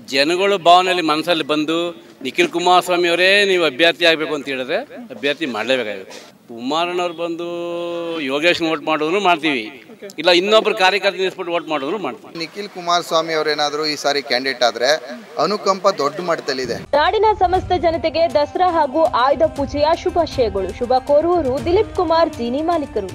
ಜನಗಳು ಭಾವನೆಯಲ್ಲಿ ಮನಸ್ಸಲ್ಲಿ ಬಂದು ನಿಖಿಲ್ ಕುಮಾರಸ್ವಾಮಿ ಅವರೇ ನೀವು ಅಭ್ಯರ್ಥಿ ಆಗಬೇಕು ಅಂತ ಹೇಳಿದ್ರೆ ಅಭ್ಯರ್ಥಿ ಮಾಡಲೇಬೇಕಾಗುತ್ತೆ ಕುಮಾರಣ್ಣವ್ರು ಬಂದು ಯೋಗೇಶ್ ವೋಟ್ ಮಾಡಿದ್ರು ಮಾಡ್ತೀವಿ ಇಲ್ಲ ಇನ್ನೊಬ್ರು ಕಾರ್ಯಕರ್ತ ನಿಲ್ಲಿಸ್ಬಿಟ್ಟು ವೋಟ್ ಮಾಡಿದ್ರು ಮಾಡ್ತೀವಿ ನಿಖಿಲ್ ಕುಮಾರಸ್ವಾಮಿ ಅವರೇನಾದರೂ ಈ ಸಾರಿ ಕ್ಯಾಂಡಿಡೇಟ್ ಆದರೆ ಅನುಕಂಪ ದೊಡ್ಡ ಮಟ್ಟದಲ್ಲಿದೆ ನಾಡಿನ ಸಮಸ್ತ ಜನತೆಗೆ ದಸರಾ ಹಾಗೂ ಆಯುಧ ಪೂಜೆಯ ಶುಭಾಶಯಗಳು ಶುಭ ಕೋರುವವರು ದಿಲೀಪ್ ಕುಮಾರ್ ಜೀನಿ ಮಾಲೀಕರು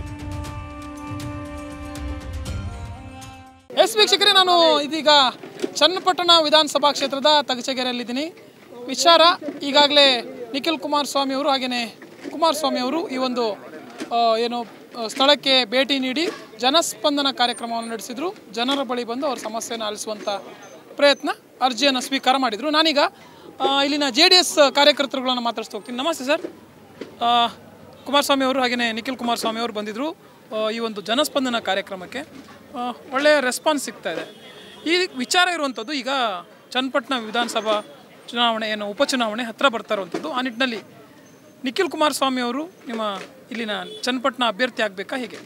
ಎಸ್ ವೀಕ್ಷಕರೇ ನಾನು ಇದೀಗ ಚನ್ನಪಟ್ಟಣ ವಿಧಾನಸಭಾ ಕ್ಷೇತ್ರದ ತಗಚೆಗೆರೆಯಲ್ಲಿದ್ದೀನಿ ವಿಚಾರ ಈಗಾಗಲೇ ನಿಖಿಲ್ ಕುಮಾರಸ್ವಾಮಿ ಅವರು ಹಾಗೆಯೇ ಕುಮಾರಸ್ವಾಮಿ ಅವರು ಈ ಒಂದು ಆ, ಏನು ಆ, ಸ್ಥಳಕ್ಕೆ ಭೇಟಿ ನೀಡಿ ಜನಸ್ಪಂದನ ಕಾರ್ಯಕ್ರಮವನ್ನು ನಡೆಸಿದ್ರು ಜನರ ಬಳಿ ಬಂದು ಅವ್ರ ಸಮಸ್ಯೆಯನ್ನು ಆಲಿಸುವಂಥ ಪ್ರಯತ್ನ ಅರ್ಜಿಯನ್ನು ಸ್ವೀಕಾರ ಮಾಡಿದರು ನಾನೀಗ ಆ, ಇಲ್ಲಿನ ಜೆ ಡಿ ಎಸ್ ಕಾರ್ಯಕರ್ತರುಗಳನ್ನು ಮಾತಾಡಿಸ್ತಾ ಹೋಗ್ತೀನಿ ನಮಸ್ತೆ ಸರ್ ಆ, ಕುಮಾರಸ್ವಾಮಿ ಅವರು ಹಾಗೆಯೇ ನಿಖಿಲ್ ಕುಮಾರಸ್ವಾಮಿ ಅವರು ಬಂದಿದ್ದರು ಆ, ಈ ಒಂದು ಜನಸ್ಪಂದನ ಕಾರ್ಯಕ್ರಮಕ್ಕೆ ಆ, ಒಳ್ಳೆಯ ರೆಸ್ಪಾನ್ಸ್ ಸಿಗ್ತಾ ಇದೆ ಈ ವಿಚಾರ ಇರುವಂಥದ್ದು ಈಗ ಚನ್ನಪಟ್ಟಣ ವಿಧಾನಸಭಾ ಚುನಾವಣೆ ಏನು ಉಪಚುನಾವಣೆ ಹತ್ತಿರ ಬರ್ತಾ ಇರುವಂಥದ್ದು ಆ ನಿಟ್ಟಿನಲ್ಲಿ ನಿಖಿಲ್ ಕುಮಾರಸ್ವಾಮಿ ಅವರು ನಿಮ್ಮ ಇಲ್ಲಿನ ಚನ್ನಪಟ್ಟಣ ಅಭ್ಯರ್ಥಿ ಆಗಬೇಕಾ ಹೇಗೆ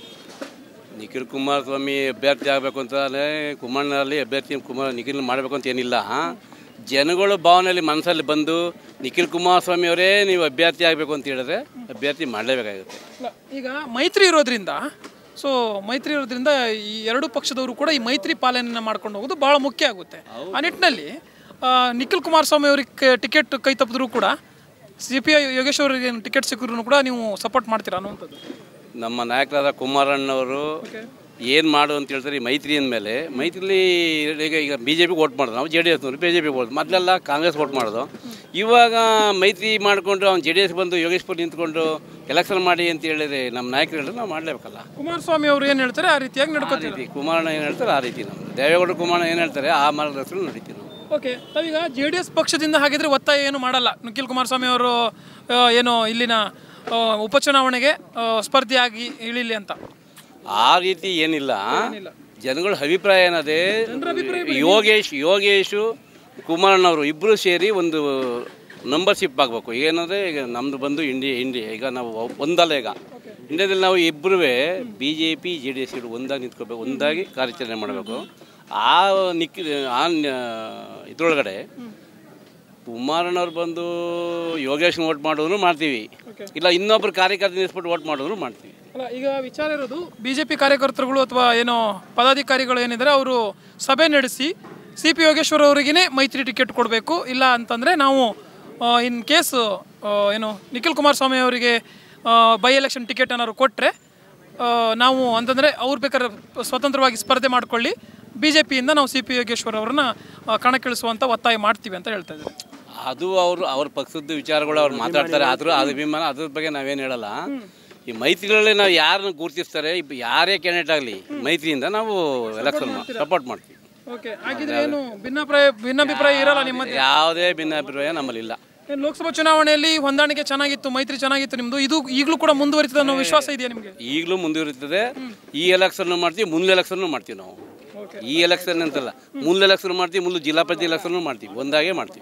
ನಿಖಿಲ್ ಕುಮಾರಸ್ವಾಮಿ ಅಭ್ಯರ್ಥಿ ಆಗಬೇಕು ಅಂತಲೇ ಕುಮಾರನಲ್ಲಿ ಅಭ್ಯರ್ಥಿ ಕುಮಾರ್ ನಿಖಿಲ್ ಮಾಡಬೇಕು ಅಂತ ಏನಿಲ್ಲ ಜನಗಳು ಭಾವನೆಯಲ್ಲಿ ಮನಸ್ಸಲ್ಲಿ ಬಂದು ನಿಖಿಲ್ ಕುಮಾರಸ್ವಾಮಿ ಅವರೇ ನೀವು ಅಭ್ಯರ್ಥಿ ಆಗಬೇಕು ಅಂತ ಹೇಳಿದ್ರೆ ಅಭ್ಯರ್ಥಿ ಮಾಡಲೇಬೇಕಾಗುತ್ತೆ ಇಲ್ಲ, ಈಗ ಮೈತ್ರಿ ಇರೋದ್ರಿಂದ ಸೊ ಮೈತ್ರಿ ಇರೋದ್ರಿಂದ ಈ ಎರಡು ಪಕ್ಷದವರು ಕೂಡ ಈ ಮೈತ್ರಿ ಪಾಲನೆಯನ್ನು ಮಾಡ್ಕೊಂಡು ಹೋಗೋದು ಬಹಳ ಮುಖ್ಯ ಆಗುತ್ತೆ ಆ ನಿಟ್ಟಿನಲ್ಲಿ ಆ, ನಿಖಿಲ್ ಕುಮಾರಸ್ವಾಮಿ ಅವರಿಗೆ ಟಿಕೆಟ್ ಕೈ ತಪ್ಪಿದ್ರು ಕೂಡ ಸಿ ಪಿ ಐ ಯೋಗೇಶ್ ಅವರಿಗೆ ಟಿಕೆಟ್ ಸಿಕ್ಕಿದ್ರು ಕೂಡ ನೀವು ಸಪೋರ್ಟ್ ಮಾಡ್ತೀರಾ ಅನ್ನುವಂಥದ್ದು ನಮ್ಮ ನಾಯಕರಾದ ಕುಮಾರಣ್ಣವರು ಏನು ಮಾಡು ಅಂತ ಹೇಳ್ತಾರೆ ಈ ಮೈತ್ರಿ ಅಂದಮೇಲೆ ಮೈತ್ರಿಲಿ ಈಗ ಈಗ ಬಿ ಜೆ ಪಿಗೆ ವೋಟ್ ಮಾಡೋದು ನಾವು ಜೆ ಡಿ ಎಸ್ನವರು ಬಿ ಜೆ ಪಿಗೆ ವೋಟ್ ಮೊದಲೆಲ್ಲ ಕಾಂಗ್ರೆಸ್ ವೋಟ್ ಮಾಡೋದು ಇವಾಗ ಮೈತ್ರಿ ಮಾಡಿಕೊಂಡು ಅವ್ನು ಜೆ ಡಿ ಎಸ್ ಬಂದು ಯೋಗೇಶ್ಪುರ್ ನಿಂತ್ಕೊಂಡು ಎಲೆಕ್ಷನ್ ಮಾಡಿ ಅಂತ ಹೇಳಿದ್ರೆ ನಮ್ಮ ನಾಯಕರು ಹೇಳಿದ್ರೆ ನಾವು ಮಾಡಲೇಬೇಕಲ್ಲ ಕುಮಾರಸ್ವಾಮಿ ಅವರು ಏನು ಹೇಳ್ತಾರೆ ಆ ರೀತಿಯಾಗಿ ಆ ನಡ್ಕೋತೀವಿ ರೀತಿ ಕುಮಾರಣ್ಣ ಏನು ಹೇಳ್ತಾರೆ ಆ ರೀತಿ ನಮ್ಮದು ದೇವೇಗೌಡರು ಕುಮಾರಣ್ಣ ಏನು ಹೇಳ್ತಾರೆ ಆ ಮಾರ್ಗದರ್ಶನ ನಡೀತೀವಿ ನಾವು ಓಕೆ ನಾವೀಗ ಜೆ ಡಿ ಎಸ್ ಪಕ್ಷದಿಂದ ಹಾಗಿದ್ರೆ ಒತ್ತಾಯ ಏನು ಮಾಡಲ್ಲ ನಿಖಿಲ್ ಕುಮಾರಸ್ವಾಮಿ ಅವರು ಆ, ಏನು ಇಲ್ಲಿನ ಆ, ಉಪಚುನಾವಣೆಗೆ ಆ, ಸ್ಪರ್ಧಿಯಾಗಿ ಇಳಿಲಿ ಅಂತ ಆ ರೀತಿ ಏನಿಲ್ಲ ಜನಗಳ ಅಭಿಪ್ರಾಯ ಏನದೇ ಯೋಗೇಶ್ ಯೋಗೇಶು ಕುಮಾರಣ್ಣವರು ಇಬ್ಬರು ಸೇರಿ ಒಂದು ನಂಬರ್ಶಿಪ್ ಆಗಬೇಕು ಏನಂದರೆ ಈಗ ನಮ್ಮದು ಬಂದು ಇಂಡಿಯಾ ಇಂಡಿಯಾ ಈಗ ನಾವು ಒಂದಲ್ಲ ಈಗ ಇಂಡಿಯಾದಲ್ಲಿ ನಾವು ಇಬ್ಬರೂ B J P J D S ಒಂದಾಗಿ ನಿಂತ್ಕೋಬೇಕು ಒಂದಾಗಿ ಕಾರ್ಯಾಚರಣೆ ಮಾಡಬೇಕು ಆ ನಿಕ್ಕಿ ಆ ಇದರೊಳಗಡೆ ಕುಮಾರಣ್ಣವ್ರು ಬಂದು ಯೋಗೇಶ್ ವೋಟ್ ಮಾಡಿದ್ರು ಮಾಡ್ತೀವಿ ಇಲ್ಲ ಇನ್ನೊಬ್ರು ಕಾರ್ಯಕರ್ತ ನಿಲ್ಲಿಸ್ಬಿಟ್ಟು ವೋಟ್ ಮಾಡಿದ್ರು ಮಾಡ್ತೀವಿ ಅಲ್ಲ ಈಗ ವಿಚಾರ ಇರೋದು ಬಿ ಜೆ ಪಿ ಕಾರ್ಯಕರ್ತರುಗಳು ಅಥವಾ ಏನೋ ಪದಾಧಿಕಾರಿಗಳು ಏನಿದ್ದಾರೆ ಅವರು ಸಭೆ ನಡೆಸಿ ಸಿ ಪಿ ಯೋಗೇಶ್ವರ್ ಅವರಿಗೇ ಮೈತ್ರಿ ಟಿಕೆಟ್ ಕೊಡಬೇಕು ಇಲ್ಲ ಅಂತಂದರೆ ನಾವು ಇನ್ ಕೇಸ್ ಏನು ನಿಖಿಲ್ ಕುಮಾರಸ್ವಾಮಿ ಅವರಿಗೆ ಬೈ ಎಲೆಕ್ಷನ್ ಟಿಕೆಟ್ ಏನಾದ್ರು ಕೊಟ್ಟರೆ ನಾವು ಅಂತಂದರೆ ಅವ್ರು ಬೇಕಾದ್ರೆ ಸ್ವತಂತ್ರವಾಗಿ ಸ್ಪರ್ಧೆ ಮಾಡ್ಕೊಳ್ಳಿ ಬಿ ಜೆ ಪಿಯಿಂದ ನಾವು ಸಿ ಪಿ ಯೋಗೇಶ್ವರ್ ಅವರನ್ನ ಆ, ಕಣಕ್ಕಿಳಿಸುವಂಥ ಒತ್ತಾಯ ಮಾಡ್ತೀವಿ ಅಂತ ಹೇಳ್ತಾ ಇದ್ದಾರೆ ಅದು ಅವರು ಅವ್ರ ಪಕ್ಷದ ವಿಚಾರಗಳು ಅವ್ರು ಮಾತಾಡ್ತಾರೆ ಆದರೂ ಅದು ಅಭಿಮಾನ ಅದ್ರ ಬಗ್ಗೆ ನಾವೇನು ಹೇಳಲ್ಲ ಈ ಮೈತ್ರಿಗಳಲ್ಲಿ ನಾವು ಯಾರನ್ನ ಗುರುತಿಸ್ತಾರೆ ಇಬ್ಬ ಯಾರೇ ಕ್ಯಾಂಡಿಡೇಟ್ ಆಗಲಿ ಮೈತ್ರಿಯಿಂದ ನಾವು ಎಲೆಕ್ಷನ್ ಸಪೋರ್ಟ್ ಮಾಡ್ತೀವಿ ಓಕೆ ಹಾಗಿದ್ರೆ ಏನು ಭಿನ್ನಾಭಿಪ್ರಾಯ ಭಿನ್ನಾಭಿಪ್ರಾಯ ಇರಲ್ಲ ನಿಮ್ಮ ಮಧ್ಯೆ? ಯಾವುದೇ ಭಿನ್ನಾಭಿಪ್ರಾಯ ನಮ್ಮಲ್ಲಿ ಇಲ್ಲ ಏನ್ ಲೋಕಸಭಾ ಚುನಾವಣೆಯಲ್ಲಿ ಹೊಂದಾಣಿಕೆ ಚೆನ್ನಾಗಿತ್ತು ಮೈತ್ರಿ ಚೆನ್ನಾಗಿತ್ತು ನಿಮ್ದು ಇದು ಈಗಲೂ ಕೂಡ ಮುಂದುವರಿತದೆ ಅನ್ನೋ ವಿಶ್ವಾಸ ಇದೆಯಾ ನಿಮಗೆ ಈಗಲೂ ಮುಂದುವರಿತದೆ ಈ ಎಲೆಕ್ಷನ್ ಮಾಡ್ತೀವಿ ಮುಂದೆ ಎಲೆಕ್ಷನ್ ಮಾಡ್ತೀವಿ ನಾವು ಈ ಎಲೆಕ್ಷನ್ ಅಂತಲ್ಲ ಮುಂದೆ ಎಲೆಕ್ಷನ್ ಮಾಡ್ತೀವಿ ಮುಂದೆ ಜಿಲ್ಲಾ ಪಂಚಾಯತ್ ಎಲೆಕ್ಷನ್ ಮಾಡ್ತೀವಿ ಒಂದಾಗೆ ಮಾಡ್ತೀವಿ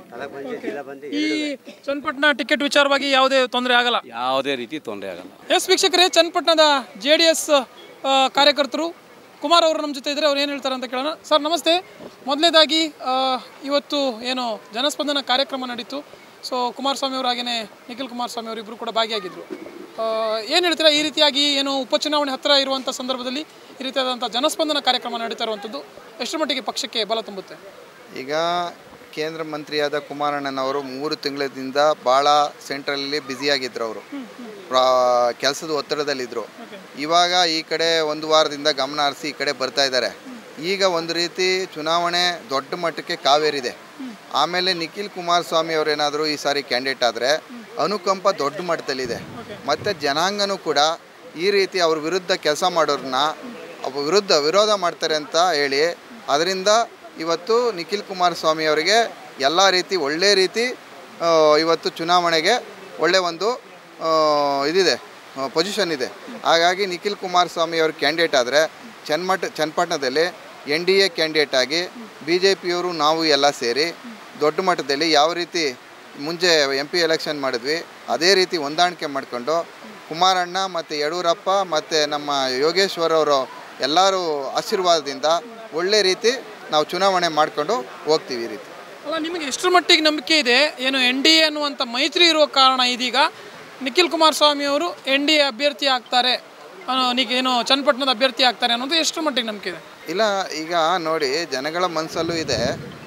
ಈ ಚನ್ನಪಟ್ಟಣ ಟಿಕೆಟ್ ವಿಚಾರವಾಗಿ ಯಾವುದೇ ತೊಂದರೆ ಆಗಲ್ಲ ಯಾವುದೇ ರೀತಿ ತೊಂದರೆ ಆಗಲ್ಲ ಎಸ್ ವೀಕ್ಷಕರೇ ಚನ್ನಪಟ್ಟಣದ ಜೆ ಡಿ ಎಸ್ ಕಾರ್ಯಕರ್ತರು ಕುಮಾರ್ ಅವರು ನಮ್ಮ ಜೊತೆ ಇದ್ದಾರೆ ಅವ್ರು ಏನು ಹೇಳ್ತಾರೆ ಅಂತ ಕೇಳೋಣ ಸರ್ ನಮಸ್ತೆ ಮೊದಲನೇದಾಗಿ ಇವತ್ತು ಏನು ಜನಸ್ಪಂದನ ಕಾರ್ಯಕ್ರಮ ನಡೀತು ಸೊ ಕುಮಾರಸ್ವಾಮಿ ಅವರು ಹಾಗೆಯೇ ನಿಖಿಲ್ ಕುಮಾರಸ್ವಾಮಿ ಅವರು ಇಬ್ಬರು ಕೂಡ ಭಾಗಿಯಾಗಿದ್ದರು ಏನು ಹೇಳ್ತೀರಾ ಈ ರೀತಿಯಾಗಿ ಏನು ಉಪಚುನಾವಣೆ ಹತ್ತಿರ ಇರುವಂಥ ಸಂದರ್ಭದಲ್ಲಿ ಈ ರೀತಿಯಾದಂಥ ಜನಸ್ಪಂದನ ಕಾರ್ಯಕ್ರಮ ನಡೀತಾ ಇರುವಂಥದ್ದು ಎಷ್ಟರ ಮಟ್ಟಿಗೆ ಪಕ್ಷಕ್ಕೆ ಬಲ ತುಂಬುತ್ತೆ ಈಗ ಕೇಂದ್ರ ಮಂತ್ರಿಯಾದ ಕುಮಾರಣ್ಣನವರು ಮೂರು ತಿಂಗಳಿಂದ ಭಾಳ ಸೆಂಟ್ರಲಲ್ಲಿ ಬ್ಯುಸಿಯಾಗಿದ್ದರು ಅವರು ಕೆಲಸದ ಒತ್ತಡದಲ್ಲಿದ್ದರು ಇವಾಗ ಈ ಕಡೆ ಒಂದು ವಾರದಿಂದ ಗಮನ ಹರಿಸಿ ಈ ಕಡೆ ಬರ್ತಾ ಇದ್ದಾರೆ ಈಗ ಒಂದು ರೀತಿ ಚುನಾವಣೆ ದೊಡ್ಡ ಮಟ್ಟಕ್ಕೆ ಕಾವೇರಿದೆ ಆಮೇಲೆ ನಿಖಿಲ್ ಕುಮಾರಸ್ವಾಮಿ ಅವರೇನಾದರೂ ಈ ಸಾರಿ ಕ್ಯಾಂಡಿಡೇಟ್ ಆದರೆ ಅನುಕಂಪ ದೊಡ್ಡ ಮಟ್ಟದಲ್ಲಿದೆ ಮತ್ತು ಜನಾಂಗನೂ ಕೂಡ ಈ ರೀತಿ ಅವ್ರ ವಿರುದ್ಧ ಕೆಲಸ ಮಾಡೋರನ್ನ ಅವ್ರ ವಿರುದ್ಧ ವಿರೋಧ ಮಾಡ್ತಾರೆ ಅಂತ ಹೇಳಿ ಅದರಿಂದ ಇವತ್ತು ನಿಖಿಲ್ ಕುಮಾರಸ್ವಾಮಿ ಅವರಿಗೆ ಎಲ್ಲ ರೀತಿ ಒಳ್ಳೆ ರೀತಿ ಆ, ಇವತ್ತು ಚುನಾವಣೆಗೆ ಒಳ್ಳೆ ಒಂದು ಆ, ಇದಿದೆ ಪೊಸಿಷನ್ ಇದೆ ಹಾಗಾಗಿ ನಿಖಿಲ್ ಕುಮಾರಸ್ವಾಮಿ ಅವರು ಕ್ಯಾಂಡಿಡೇಟ್ ಆದರೆ ಚನ್ನಮಠ ಚನ್ನಪಟ್ಟಣದಲ್ಲಿ ಎನ್ ಡಿ ಎ ಕ್ಯಾಂಡಿಡೇಟ್ ಆಗಿ ಬಿ ಜೆ ಪಿಯವರು ನಾವು ಎಲ್ಲ ಸೇರಿ ದೊಡ್ಡ ಮಟ್ಟದಲ್ಲಿ ಯಾವ ರೀತಿ ಮುಂಚೆ ಎಂ ಪಿ ಎಲೆಕ್ಷನ್ ಮಾಡಿದ್ವಿ ಅದೇ ರೀತಿ ಹೊಂದಾಣಿಕೆ ಮಾಡಿಕೊಂಡು ಕುಮಾರಣ್ಣ ಮತ್ತು ಯಡಿಯೂರಪ್ಪ ಮತ್ತು ನಮ್ಮ ಯೋಗೇಶ್ವರ್ ಅವರು ಎಲ್ಲರೂ ಆಶೀರ್ವಾದದಿಂದ ಒಳ್ಳೆ ರೀತಿ ನಾವು ಚುನಾವಣೆ ಮಾಡಿಕೊಂಡು ಹೋಗ್ತೀವಿ ಈ ರೀತಿ ಅಲ್ಲ ನಿಮಗೆ ಎಷ್ಟರ ಮಟ್ಟಿಗೆ ನಂಬಿಕೆ ಇದೆ ಏನು ಎನ್ ಡಿ ಎ ಅನ್ನುವಂಥ ಮೈತ್ರಿ ಇರುವ ಕಾರಣ ಇದೀಗ ನಿಖಿಲ್ ಕುಮಾರಸ್ವಾಮಿ ಅವರು ಎನ್ ಡಿ ಎ ಅಭ್ಯರ್ಥಿ ಆಗ್ತಾರೆ ಅನ್ನೋ ನಿಕ್ ಏನು ಚನ್ನಪಟ್ಟಣದ ಅಭ್ಯರ್ಥಿ ಆಗ್ತಾರೆ ಅನ್ನೋದು ಎಷ್ಟರ ಮಟ್ಟಿಗೆ ನಂಬಿಕೆ ಇದೆ ಇಲ್ಲ ಈಗ ನೋಡಿ ಜನಗಳ ಮನಸ್ಸಲ್ಲೂ ಇದೆ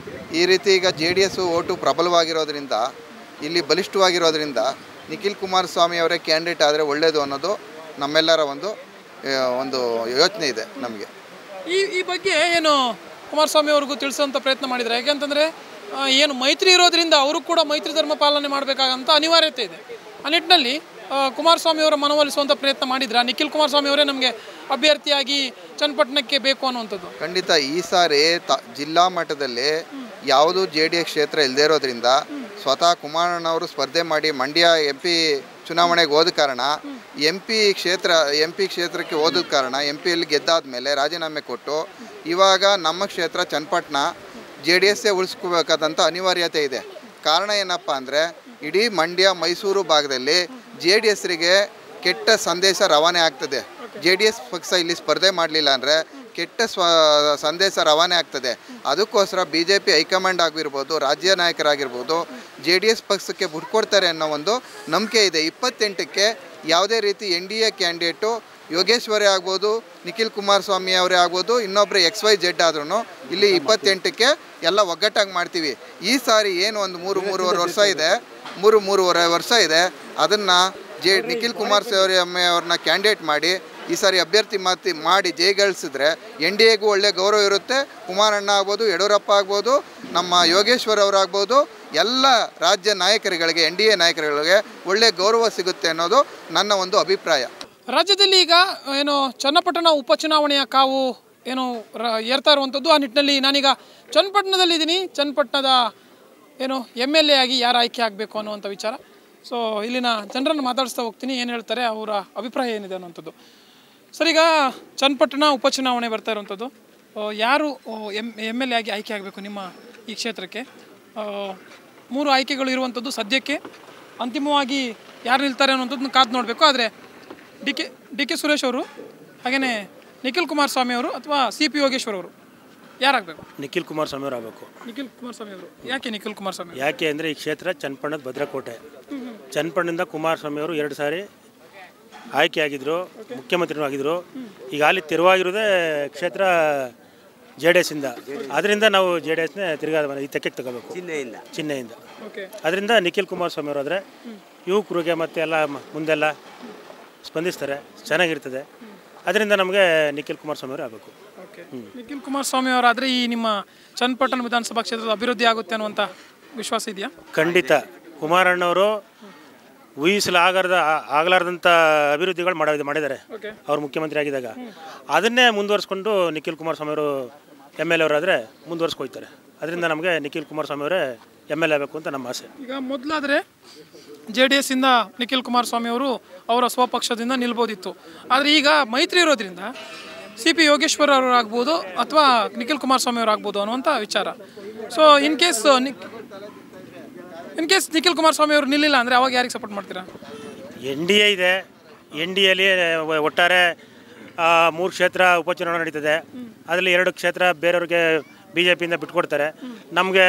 ಈ ರೀತಿ ಈಗ ಜೆ ಡಿ ಎಸ್ ಓಟು ಪ್ರಬಲವಾಗಿರೋದ್ರಿಂದ ಇಲ್ಲಿ ಬಲಿಷ್ಠವಾಗಿರೋದ್ರಿಂದ ನಿಖಿಲ್ ಕುಮಾರಸ್ವಾಮಿ ಅವರೇ ಕ್ಯಾಂಡಿಡೇಟ್ ಆದರೆ ಒಳ್ಳೆಯದು ಅನ್ನೋದು ನಮ್ಮೆಲ್ಲರ ಒಂದು ಆ, ಒಂದು ಯೋಚನೆ ಇದೆ ನಮಗೆ ಈ ಈ ಬಗ್ಗೆ ಏನು ಕುಮಾರಸ್ವಾಮಿ ಅವ್ರಿಗೂ ತಿಳಿಸುವಂಥ ಪ್ರಯತ್ನ ಮಾಡಿದ್ದಾರೆ ಯಾಕೆಂತಂದರೆ ಏನು ಮೈತ್ರಿ ಇರೋದ್ರಿಂದ ಅವರು ಕೂಡ ಮೈತ್ರಿ ಧರ್ಮ ಪಾಲನೆ ಮಾಡಬೇಕಾಗಂತ ಅನಿವಾರ್ಯತೆ ಇದೆ ಆ ನಿಟ್ಟಿನಲ್ಲಿ ಆ, ಕುಮಾರಸ್ವಾಮಿ ಅವರ ಮನವೊಲಿಸುವಂಥ ಪ್ರಯತ್ನ ಮಾಡಿದ್ರ ನಿಖಿಲ್ ಕುಮಾರಸ್ವಾಮಿ ಅವರೇ ನಮಗೆ ಅಭ್ಯರ್ಥಿಯಾಗಿ ಚನ್ನಪಟ್ಟಣಕ್ಕೆ ಬೇಕು ಅನ್ನುವಂಥದ್ದು ಖಂಡಿತ ಈ ಸಾರಿ ತ ಜಿಲ್ಲಾ ಮಟ್ಟದಲ್ಲಿ ಯಾವುದು ಜೆ ಡಿ ಎಸ್ ಕ್ಷೇತ್ರ ಇಲ್ಲದೇ ಇರೋದ್ರಿಂದ ಸ್ವತಃ ಕುಮಾರಣ್ಣವರು ಸ್ಪರ್ಧೆ ಮಾಡಿ ಮಂಡ್ಯ ಎಂ ಪಿ ಚುನಾವಣೆಗೆ ಹೋದ ಕಾರಣ ಎಂ ಪಿ ಕ್ಷೇತ್ರ ಎಂ ಪಿ ಕ್ಷೇತ್ರಕ್ಕೆ ಹೋದ ಕಾರಣ ಎಂ ಪಿಯಲ್ಲಿ ಗೆದ್ದಾದ ಮೇಲೆ ರಾಜೀನಾಮೆ ಕೊಟ್ಟು ಇವಾಗ ನಮ್ಮ ಕ್ಷೇತ್ರ ಚನ್ನಪಟ್ಟಣ ಜೆ ಡಿ ಎಸ್ಸೇ ಉಳಿಸ್ಕೋಬೇಕಾದಂಥ ಅನಿವಾರ್ಯತೆ ಇದೆ ಕಾರಣ ಏನಪ್ಪ ಅಂದರೆ ಇಡೀ ಮಂಡ್ಯ ಮೈಸೂರು ಭಾಗದಲ್ಲಿ ಜೆ ಡಿ ಎಸ್ರಿಗೆ ಕೆಟ್ಟ ಸಂದೇಶ ರವಾನೆ ಆಗ್ತದೆ ಜೆ ಡಿ ಎಸ್ ಪಕ್ಷ ಇಲ್ಲಿ ಸ್ಪರ್ಧೆ ಮಾಡಲಿಲ್ಲ ಅಂದರೆ ಕೆಟ್ಟ ಸ್ವ ಸಂದೇಶ ರವಾನೆ ಆಗ್ತದೆ ಅದಕ್ಕೋಸ್ಕರ ಬಿ ಜೆ ಪಿ ಹೈಕಮಾಂಡ್ ಆಗಿರ್ಬೋದು ರಾಜ್ಯ ನಾಯಕರಾಗಿರ್ಬೋದು ಜೆ ಡಿ ಎಸ್ ಪಕ್ಷಕ್ಕೆ ಬಿಟ್ಕೊಡ್ತಾರೆ ಅನ್ನೋ ಒಂದು ನಂಬಿಕೆ ಇದೆ ಇಪ್ಪತ್ತೆಂಟಕ್ಕೆ ಯಾವುದೇ ರೀತಿ ಎನ್ ಡಿ ಎ ಕ್ಯಾಂಡಿಡೇಟು ಯೋಗೇಶ್ವರೇ ಆಗ್ಬೋದು ನಿಖಿಲ್ ಕುಮಾರಸ್ವಾಮಿ ಅವರೇ ಆಗ್ಬೋದು ಇನ್ನೊಬ್ಬರು ಎಕ್ಸ್ ವೈ ಜೆಡ್ ಆದ್ರೂ ಇಲ್ಲಿ ಇಪ್ಪತ್ತೆಂಟಕ್ಕೆ ಎಲ್ಲ ಒಗ್ಗಟ್ಟಾಗಿ ಮಾಡ್ತೀವಿ ಈ ಸಾರಿ ಏನು ಒಂದು ಮೂರು ಮೂರುವರೆ ವರ್ಷ ಇದೆ ಮೂರು ಮೂರುವರೆ ವರ್ಷ ಇದೆ ಅದನ್ನು ಜೆ ನಿಖಿಲ್ ಕುಮಾರಸ್ವಾಮಿ ಅವ್ರನ್ನ ಕ್ಯಾಂಡಿಡೇಟ್ ಮಾಡಿ ಈ ಸಾರಿ ಅಭ್ಯರ್ಥಿ ಮಾತಿ ಮಾಡಿ ಜಯಗಳಿಸಿದ್ರೆ ಎನ್ ಡಿ ಎಗೂ ಒಳ್ಳೆ ಗೌರವ ಇರುತ್ತೆ ಕುಮಾರಣ್ಣ ಆಗ್ಬೋದು ಯಡಿಯೂರಪ್ಪ ಆಗ್ಬೋದು ನಮ್ಮ ಯೋಗೇಶ್ವರ್ ಅವರಾಗ್ಬೋದು ಎಲ್ಲ ರಾಜ್ಯ ನಾಯಕರುಗಳಿಗೆ ಎನ್ ಡಿ ಎ ನಾಯಕರುಗಳಿಗೆ ಒಳ್ಳೆ ಗೌರವ ಸಿಗುತ್ತೆ ಅನ್ನೋದು ನನ್ನ ಒಂದು ಅಭಿಪ್ರಾಯ ರಾಜ್ಯದಲ್ಲಿ ಈಗ ಏನು ಚನ್ನಪಟ್ಟಣ ಉಪಚುನಾವಣೆಯ ಕಾವು ಏನು ರ- ಏರ್ತಾ ಇರುವಂಥದ್ದು ಆ ನಿಟ್ಟಿನಲ್ಲಿ ನಾನೀಗ ಚನ್ನಪಟ್ಟಣದಲ್ಲಿ ಇದ್ದೀನಿ ಚನ್ನಪಟ್ಟಣದ ಏನು ಎಮ್ ಎಲ್ ಎ ಆಗಿ ಯಾರು ಆಯ್ಕೆ ಆಗಬೇಕು ಅನ್ನುವಂಥ ವಿಚಾರ ಸೊ ಇಲ್ಲಿನ ಜನರನ್ನು ಮಾತಾಡಿಸ್ತಾ ಹೋಗ್ತೀನಿ ಏನು ಹೇಳ್ತಾರೆ ಅವರ ಅಭಿಪ್ರಾಯ ಏನಿದೆ ಅನ್ನುವಂಥದ್ದು ಸರ್ ಈಗ ಚನ್ನಪಟ್ಟಣ ಉಪಚುನಾವಣೆ ಬರ್ತಾ ಇರುವಂಥದ್ದು ಆ, ಯಾರು ಎಮ್ ಎಮ್ ಎಲ್ ಎ ಆಗಿ ಆಯ್ಕೆ ಆಗಬೇಕು ನಿಮ್ಮ ಈ ಕ್ಷೇತ್ರಕ್ಕೆ ಆ, ಮೂರು ಆಯ್ಕೆಗಳು ಇರುವಂಥದ್ದು ಸದ್ಯಕ್ಕೆ ಅಂತಿಮವಾಗಿ ಯಾರು ನಿಲ್ತಾರೆ ಅನ್ನುವಂಥದ್ದನ್ನ ಕಾದು ನೋಡಬೇಕು ಆದರೆ D K D K Suresh ಅವರು ಹಾಗೆಯೇ ನಿಖಿಲ್ ಕುಮಾರಸ್ವಾಮಿ ಅವರು ಅಥವಾ ಸಿ ಪಿ ಯೋಗೇಶ್ವರ್ ಅವರು ಯಾರಾಗಬೇಕು ನಿಖಿಲ್ ಕುಮಾರಸ್ವಾಮಿ ಅವರು ಆಗಬೇಕು ನಿಖಿಲ್ ಕುಮಾರಸ್ವಾಮಿ ಅವರು ಯಾಕೆ ನಿಖಿಲ್ ಕುಮಾರಸ್ವಾಮಿ ಯಾಕೆ ಅಂದರೆ ಈ ಕ್ಷೇತ್ರ ಚನ್ನಪಣ್ಣದ ಭದ್ರಕೋಟೆ ಚನ್ನಪಣ್ಣದಿಂದ ಕುಮಾರಸ್ವಾಮಿ ಅವರು ಎರಡು ಸಾರಿ ಆಯ್ಕೆಯಾಗಿದ್ದರು ಮುಖ್ಯಮಂತ್ರಿನೂ ಆಗಿದ್ದರು ಈಗ ಅಲ್ಲಿ ತೆರವಾಗಿರೋದೇ ಕ್ಷೇತ್ರ ಜೆ ಡಿ ಎಸ್ಸಿಂದ ಅದರಿಂದ ನಾವು ಜೆ ಡಿ ಎಸ್ನೇ ತಿರ್ಗಾ ಈ ತೆಕ್ಕೆಗೆ ತಗೋಬೇಕು ಚಿಹ್ನೆಯಿಂದ ಚಿಹ್ನೆಯಿಂದ ಓಕೆ ಅದರಿಂದ ನಿಖಿಲ್ ಕುಮಾರಸ್ವಾಮಿ ಅವರಾದರೆ ಯುವಕರಿಗೆ ಮತ್ತು ಎಲ್ಲ ಮ- ಮುಂದೆಲ್ಲ ಸ್ಪಂದಿಸ್ತಾರೆ ಚೆನ್ನಾಗಿರ್ತದೆ ಅದರಿಂದ ನಮಗೆ ನಿಖಿಲ್ ಕುಮಾರಸ್ವಾಮಿ ಅವರು ಆಗಬೇಕು ಓಕೆ ನಿಖಿಲ್ ಕುಮಾರಸ್ವಾಮಿ ಅವರಾದರೆ ಈ ನಿಮ್ಮ ಚನ್ನಪಟ್ಟಣ ವಿಧಾನಸಭಾ ಕ್ಷೇತ್ರದ ಅಭಿವೃದ್ಧಿ ಆಗುತ್ತೆ ಅನ್ನುವಂಥ ವಿಶ್ವಾಸ ಇದೆಯಾ ಖಂಡಿತ ಕುಮಾರಣ್ಣವರು ಊಹಿಸಲಾಗದ ಆಗಲಾರ್ದಂಥ ಅಭಿವೃದ್ಧಿಗಳು ಮಾಡಿದ ಮಾಡಿದ್ದಾರೆ ಓಕೆ ಅವ್ರು ಮುಖ್ಯಮಂತ್ರಿ ಆಗಿದ್ದಾಗ ಅದನ್ನೇ ಮುಂದುವರಿಸ್ಕೊಂಡು ನಿಖಿಲ್ ಕುಮಾರಸ್ವಾಮಿ ಅವರು ಎಮ್ ಎಲ್ ಅವರಾದರೆ ಮುಂದುವರ್ಸ್ಕೊಯ್ತಾರೆ ಅದರಿಂದ ನಮಗೆ ನಿಖಿಲ್ ಕುಮಾರಸ್ವಾಮಿ ಅವರೇ ಎಮ್ ಎಲ್ ಆಗಬೇಕು ಅಂತ ನಮ್ಮ ಆಸೆ ಈಗ ಮೊದಲಾದರೆ ಜೆ ಡಿ ಎಸ್ಸಿಂದ ನಿಖಿಲ್ ಕುಮಾರಸ್ವಾಮಿ ಅವರು ಅವರ ಸ್ವಪಕ್ಷದಿಂದ ನಿಲ್ಬೋದಿತ್ತು ಆದರೆ ಈಗ ಮೈತ್ರಿ ಇರೋದ್ರಿಂದ ಸಿ ಪಿ ಯೋಗೇಶ್ವರ್ ಅವರು ಆಗ್ಬೋದು ಅಥವಾ ನಿಖಿಲ್ ಕುಮಾರಸ್ವಾಮಿ ಅವರು ಆಗ್ಬೋದು ಅನ್ನುವಂಥ ವಿಚಾರ so in case in case Nikhil Kumaraswamy ಅವರು ನಿಲ್ಲಿಲ್ಲ ಅಂದರೆ ಅವಾಗ ಯಾರಿಗೆ ಸಪೋರ್ಟ್ ಮಾಡ್ತೀರಾ ಎನ್ ಡಿ ಎ ಇದೆ ಎನ್ ಡಿ ಎಲ್ಲಿ ಒಟ್ಟಾರೆ ಆ, ಮೂರು ಕ್ಷೇತ್ರ ಉಪಚುನಾವಣೆ ನಡೀತದೆ ಅದರಲ್ಲಿ ಎರಡು ಕ್ಷೇತ್ರ ಬೇರೆಯವ್ರಿಗೆ ಬಿ ಜೆ ಪಿಯಿಂದ ಬಿಟ್ಕೊಡ್ತಾರೆ ನಮಗೆ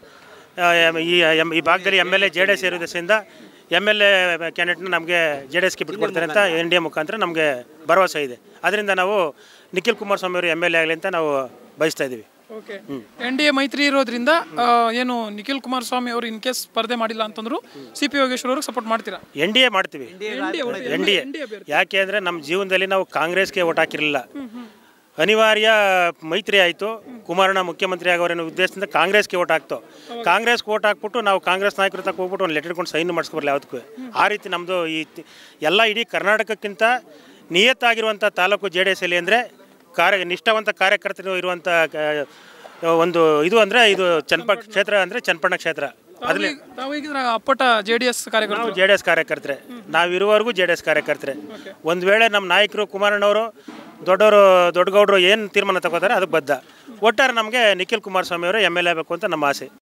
ಈ ಎಮ್- ಈ ಭಾಗದಲ್ಲಿ M L A J D S ಇರೋದ್ರಿಂದ ಎಮ್ ಎಲ್ ಎ ಕ್ಯಾಂಡಿಡೇಟ್ನ ನಮಗೆ ಜೆ ಡಿ ಎಸ್ಗೆ ಬಿಟ್ಕೊಡ್ತಾರೆ ಅಂತ ಎನ್ ಡಿ ಎ ಮುಖಾಂತರ ನಮಗೆ ಭರವಸೆ ಇದೆ ಅದರಿಂದ ನಾವು ನಿಖಿಲ್ ಕುಮಾರಸ್ವಾಮಿ ಅವರು ಎಮ್ ಎಲ್ ಎ ಆಗಲಿ ಅಂತ ನಾವು ಬಯಸ್ತಾ ಇದ್ದೀವಿ ಓಕೆ ಎನ್ ಡಿ ಎ ಮೈತ್ರಿ ಇರೋದ್ರಿಂದ ಆ, ಏನು ನಿಖಿಲ್ ಕುಮಾರಸ್ವಾಮಿ ಅವರು ಇನ್ ಕೇಸ್ ಸ್ಪರ್ಧೆ ಮಾಡಿಲ್ಲ ಅಂತಂದ್ರು ಸಿ ಪಿ ಯೋಗೇಶ್ವರ್ ಅವ್ರಿಗೆ ಸಪೋರ್ಟ್ ಮಾಡ್ತೀರಾ ಎನ್ ಡಿ ಎ ಮಾಡ್ತೀವಿ ಎನ್ ಡಿ ಎ ಯಾಕೆ ಅಂದರೆ ನಮ್ಮ ಜೀವನದಲ್ಲಿ ನಾವು ಕಾಂಗ್ರೆಸ್ಗೆ ಓಟ್ ಹಾಕಿರಲಿಲ್ಲ ಅನಿವಾರ್ಯ ಮೈತ್ರಿ ಆಯಿತು ಕುಮಾರಣ್ಣ ಮುಖ್ಯಮಂತ್ರಿ ಆಗೋರೇನೋ ಉದ್ದೇಶದಿಂದ ಕಾಂಗ್ರೆಸ್ಗೆ ಓಟ್ ಹಾಕ್ತು ಕಾಂಗ್ರೆಸ್ಗೆ ಓಟ್ ಹಾಕ್ಬಿಟ್ಟು ನಾವು ಕಾಂಗ್ರೆಸ್ ನಾಯಕರ ತಕ್ಕ ಹೋಗ್ಬಿಟ್ಟು ಒಂದು ಲೆಟರ್ ಇಟ್ಕೊಂಡು ಸೈನ್ ಮಾಡಿಸ್ಕೊಬರಲ್ಲ ಯಾವತ್ತಕ್ಕೂ ಆ ರೀತಿ ನಮ್ಮದು ಈ ತಿ- ಎಲ್ಲ ಇಡೀ ಕರ್ನಾಟಕಕ್ಕಿಂತ ನಿಯತ್ತಾಗಿರುವಂಥ ತಾಲೂಕು ಜೆ ಡಿ ಎಸ್ ಅಲ್ಲಿ ಅಂದರೆ ಕಾರ್ಯ ನಿಷ್ಠಾವಂತ ಕಾರ್ಯಕರ್ತರು ಇರುವಂಥ ಕ- ಒಂದು ಇದು ಅಂದರೆ ಇದು ಚನ್ನಪ ಕ್ಷೇತ್ರ ಅಂದರೆ ಚನ್ನಪಣ್ಣ ಕ್ಷೇತ್ರ ಅದರಲ್ಲಿ ತಾವೀಗ ಅಪ್ಪಟ ಜೆ ಡಿ ಎಸ್ ಕಾರ್ಯಕರ್ತರು ನಾವು ಜೆ ಡಿ ಎಸ್ ಕಾರ್ಯಕರ್ತರೆ ನಾವಿರುವವರೆಗೂ ಜೆ ಡಿ ಎಸ್ ಕಾರ್ಯಕರ್ತರೆ ಒಂದು ವೇಳೆ ನಮ್ಮ ನಾಯಕರು ಕುಮಾರಣ್ಣವರು ದೊಡ್ಡವರು ದೊಡ್ಡಗೌಡರು ಏನು ತೀರ್ಮಾನ ತಗೋತಾರೆ ಅದಕ್ಕೆ ಬದ್ಧ ಒಟ್ಟಾರೆ ನಮಗೆ ನಿಖಿಲ್ ಕುಮಾರಸ್ವಾಮಿ ಅವರು ಎಮ್ ಎಲ್ ಎ ಆಗಬೇಕು ಅಂತ ನಮ್ಮ ಆಸೆ